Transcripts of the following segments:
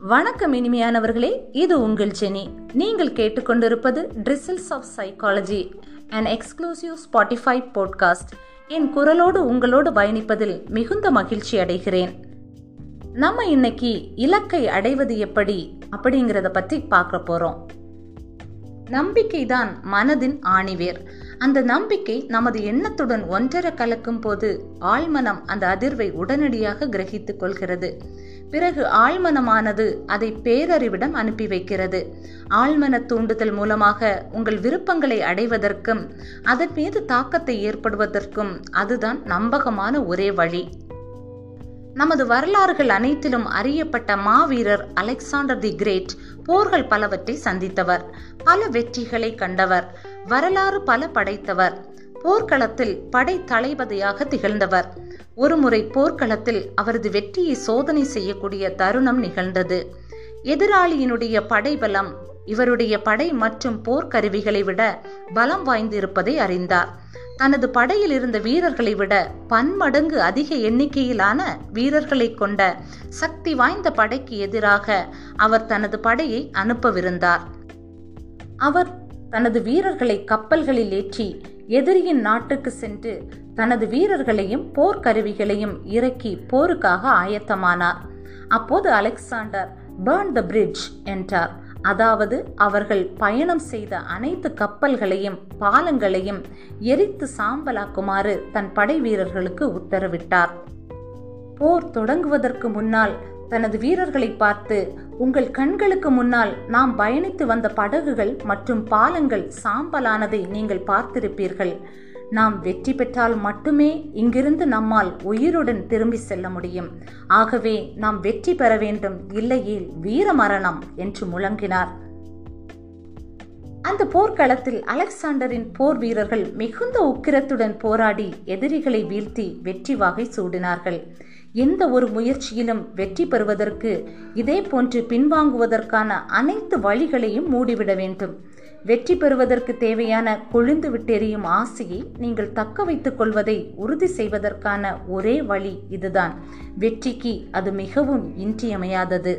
வணக்கம் இனிமையானவர்களே இது உங்கள் ஜெனி நீங்கள் கேட்டுக்கொண்டிருப்பது drizzles of psychology and exclusive Spotify podcast என் குரலோடு உங்களோடு பயணிப்பதில் மிகுந்த மகிழ்ச்சி அடைகிறேன் நம்ம இன்னைக்கு இலக்கை அடைவது எப்படி அப்படிங்கிறத பற்றி பார்க்க போறோம் நம்பிக்கை தான் மனதின் ஆணிவேர் அந்த நம்பிக்கை நமது எண்ணத்துடன் ஒன்றர கலக்கும் போது ஆழ்மனம் அந்த அதிர்வை உடனடியாக கிரகித்துக் கொள்கிறது பிறகு ஆழ்மனமானது அதை பேரறிவிடம் அனுப்பி வைக்கிறது ஆழ்மன தூண்டுதல் மூலமாக உங்கள் விருப்பங்களை அடைவதற்கும் அதன் மீது தாக்கத்தை ஏற்படுவதற்கும் அதுதான் நம்பகமான ஒரே வழி நமது வரலாறுகள் அனைத்திலும் அறியப்பட்ட மாவீரர் அலெக்சாண்டர் தி கிரேட் போர்கள் பலவற்றை சந்தித்தவர் பல வெற்றிகளை கண்டவர் வரலாறு பல படைத்தவர் போர்க்களத்தில் படை தளபதியாக திகழ்ந்தவர் ஒருமுறை போர்க்களத்தில் அவரது வெற்றியை சோதனை செய்யக்கூடிய தருணம் நிகழ்ந்தது எதிராளியினுடைய படைபலம் இவருடைய படை மற்றும் போர்க்கருவிகளை விட பலம் வாய்ந்திருப்பதை அறிந்தார் தனது படையில் இருந்த வீரர்களை விட பன்மடங்கு அதிக எண்ணிக்கையிலான வீரர்களை கொண்ட சக்தி வாய்ந்த படைக்கு எதிராக அவர் தனது படையை அனுப்பவிருந்தார் அவர் தனது வீரர்களை கப்பல்களில் ஏற்றி எதிரியின் நாட்டுக்கு சென்று தனது வீரர்களையும் போர்க்கருவிகளையும் இறக்கி போருக்காக ஆயத்தமானார் அப்போது அலெக்சாண்டர் பேர்ன் த பிரிட்ஜ் என்றார் அதாவது அவர்கள் பயணம் செய்த அனைத்து கப்பல்களையும் பாலங்களையும் எரித்து சாம்பலாக்குமாறு தன் படை வீரர்களுக்கு உத்தரவிட்டார் போர் தொடங்குவதற்கு முன்னால் தனது வீரர்களை பார்த்து உங்கள் கண்களுக்கு முன்னால் நாம் பயணித்து வந்த படகுகள் மற்றும் பாலங்கள் சாம்பலானதை நீங்கள் பார்த்திருப்பீர்கள் நாம் வெற்றி பெற்றால் மட்டுமே இங்கிருந்து நம்மால் உயிருடன் திரும்பி செல்ல முடியும் ஆகவே நாம் வெற்றி பெற வேண்டும் இல்லையே வீர மரணம் என்று முழங்கினார் அந்த போர்க்களத்தில் அலெக்சாண்டரின் போர் வீரர்கள் மிகுந்த உக்கிரத்துடன் போராடி எதிரிகளை வீழ்த்தி வெற்றி வாகை சூடினார்கள் எந்த ஒரு முயற்சியிலும் வெற்றி பெறுவதற்கு இதே போன்று பின்வாங்குவதற்கான அனைத்து வழிகளையும் மூடிவிட வேண்டும் வெற்றி பெறுவதற்கு தேவையான கொழுந்து விட்டெறியும் ஆசையை நீங்கள் தக்க வைத்துக் கொள்வதை உறுதி செய்வதற்கான ஒரே வழி இதுதான் வெற்றிக்கு அது மிகவும் இன்றியமையாதது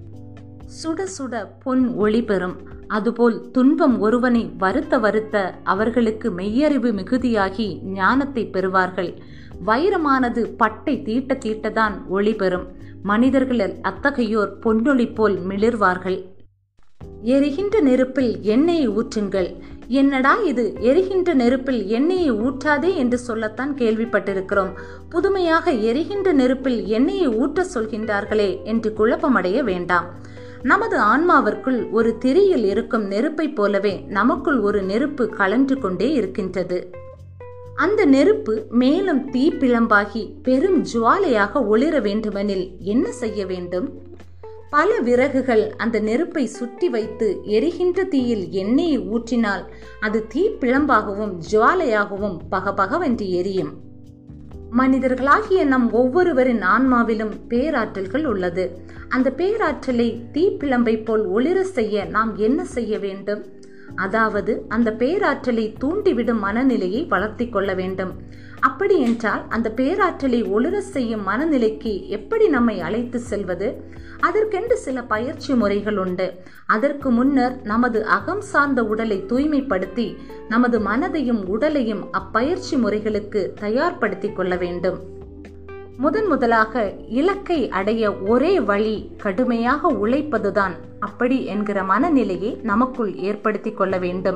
சுட சுட பொன் ஒளி பெறும் அதுபோல் துன்பம் ஒருவனை வருத்த வருத்த அவர்களுக்கு மெய்யறிவு மிகுதியாகி ஞானத்தை பெறுவார்கள் வைரமானது பட்டை தீட்ட தீட்டதான் ஒளி பெறும் மனிதர்களில் அத்தகையோர் பொன்னொளி போல் மிளிர்வார்கள் எரிகின்ற நெருப்பில் எண்ணெயை ஊற்றுங்கள் என்னடா இது எரிகின்ற நெருப்பில் எண்ணெயை ஊற்றாதே என்று சொல்லத்தான் கேள்விப்பட்டிருக்கிறோம் புதுமையாக எரிகின்ற நெருப்பில் எண்ணெயை ஊற்ற சொல்கின்றார்களே என்று குழப்பமடைய வேண்டாம் நமது ஆன்மாவிற்குள் ஒரு திரியில் இருக்கும் நெருப்பை போலவே நமக்குள் ஒரு நெருப்பு கலன்று கொண்டே இருக்கின்றது அந்த நெருப்பு மேலும் தீப்பிழம்பாகி பெரும் ஜுவாலையாக ஒளிர வேண்டுமெனில் என்ன செய்ய வேண்டும் பல விறகுகள் அந்த நெருப்பை சுற்றி வைத்து எரிகின்ற தீயில் எண்ணெயை ஊற்றினால் அது தீப்பிழம்பாகவும் ஜுவாலையாகவும் பகபகவென்று எரியும் மனிதர்களாகிய நம் ஒவ்வொருவரின் ஆன்மாவிலும் பேராற்றல்கள் உள்ளது அந்த பேராற்றலை தீப்பிழம்பை போல் ஒளிர செய்ய நாம் என்ன செய்ய வேண்டும் அதாவது அந்த பேராற்றலை தூண்டிவிடும் மனநிலையை வளர்த்தி கொள்ள வேண்டும் அப்படி என்றால் அந்த பேராற்றலை ஒளிர செய்யும் மனநிலைக்கு எப்படி நம்மை அழைத்து செல்வது அதற்கென்று சில பயிற்சி முறைகள் உண்டு அதற்கு முன்னர் நமது அகம் சார்ந்த உடலை தூய்மைப்படுத்தி நமது மனதையும் உடலையும் அப்பயிற்சி முறைகளுக்கு தயார்படுத்தி கொள்ள வேண்டும் முதன் முதலாக இலக்கை அடைய ஒரே வழி கடுமையாக உழைப்பதுதான் அப்படி என்கிற மனநிலையை நமக்குள் ஏற்படுத்தி கொள்ள வேண்டும்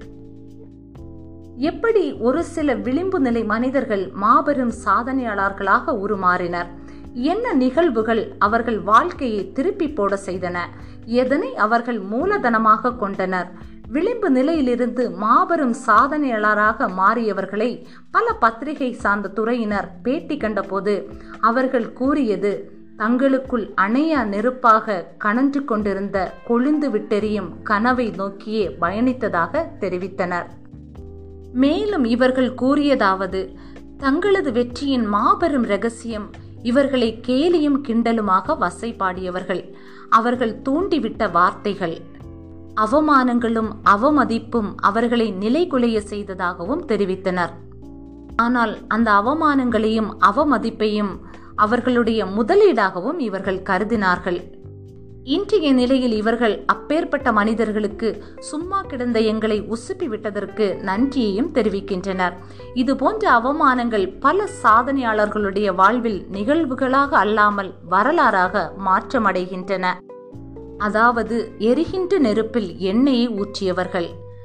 எப்படி ஒரு சில விளிம்பு நிலை மனிதர்கள் மாபெரும் சாதனையாளர்களாக உருமாறினர் என்ன நிகழ்வுகள் அவர்கள் வாழ்க்கையை திருப்பி போட செய்தன எதனை அவர்கள் மூலதனமாக கொண்டனர் விளிம்பு நிலையிலிருந்து மாபெரும் சாதனையாளராக மாறியவர்களை பல பத்திரிகை சார்ந்த துறையினர் பேட்டி கண்டபோது அவர்கள் கூறியது தங்களுக்குள் அணையா நெருப்பாக கணன்று கொண்டிருந்த கொழுந்து விட்டெறியும் கனவை நோக்கியே பயணித்ததாக தெரிவித்தனர் மேலும் இவர்கள் கூறியதாவது தங்களது வெற்றியின் மாபெரும் ரகசியம் இவர்களை கேலியும் கிண்டலுமாக வசைப்பாடியவர்கள் அவர்கள் தூண்டிவிட்ட வார்த்தைகள் அவமானங்களும் அவமதிப்பும் அவர்களை நிலைகுலைய செய்ததாகவும் தெரிவித்தனர் ஆனால் அந்த அவமானங்களையும் அவமதிப்பையும் அவர்களுடைய முதலீடாகவும் இவர்கள் கருதினார்கள் இன்றைய நிலையில் இவர்கள் அப்பேற்பட்ட மனிதர்களுக்கு சும்மா கிடந்த எங்களை உசுப்பி விட்டதற்கு நன்றியையும் தெரிவிக்கின்றனர் இது போன்ற அவமானங்கள் பல சாதனையாளர்களுடைய வாழ்வில் நிகழ்வுகளாக அல்லாமல் வரலாறாக மாற்றமடைகின்றன அதாவது எரிகின்ற நெருப்பில் எண்ணெயை ஊற்றியவர்கள்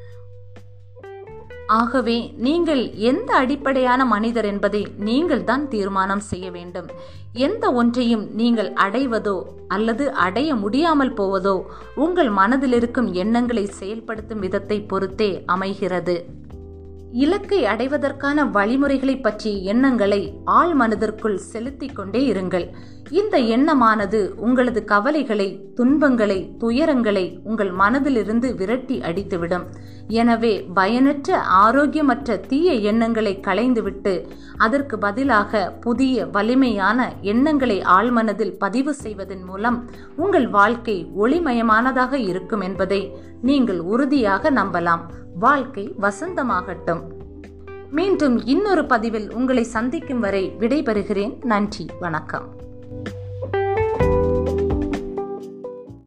ஆகவே நீங்கள் எந்த அடிப்படையான மனிதர் என்பதை நீங்கள் தான் தீர்மானம் செய்ய வேண்டும் எந்த ஒன்றையும் நீங்கள் அடைவதோ அல்லது அடைய முடியாமல் போவதோ உங்கள் மனதில் இருக்கும் எண்ணங்களை செயல்படுத்தும் விதத்தை பொறுத்தே அமைகிறது இலக்கை அடைவதற்கான வழிமுறைகளை பற்றிய எண்ணங்களை ஆழ் மனதிற்குள் செலுத்திக் கொண்டே இருங்கள் இந்த எண்ணமானது உங்களது கவலைகளை துன்பங்களை துயரங்களை உங்கள் மனதிலிருந்து விரட்டி அடித்துவிடும் எனவே பயனற்ற ஆரோக்கியமற்ற தீய எண்ணங்களை களைந்துவிட்டு அதற்கு பதிலாக புதிய வலிமையான எண்ணங்களை ஆழ்மனதில் பதிவு செய்வதன் மூலம் உங்கள் வாழ்க்கை ஒளிமயமானதாக இருக்கும் என்பதை நீங்கள் உறுதியாக நம்பலாம் வாழ்க்கை வசந்தமாகட்டும் மீண்டும் இன்னொரு பதிவில் உங்களை சந்திக்கும் வரை விடைபெறுகிறேன் நன்றி வணக்கம்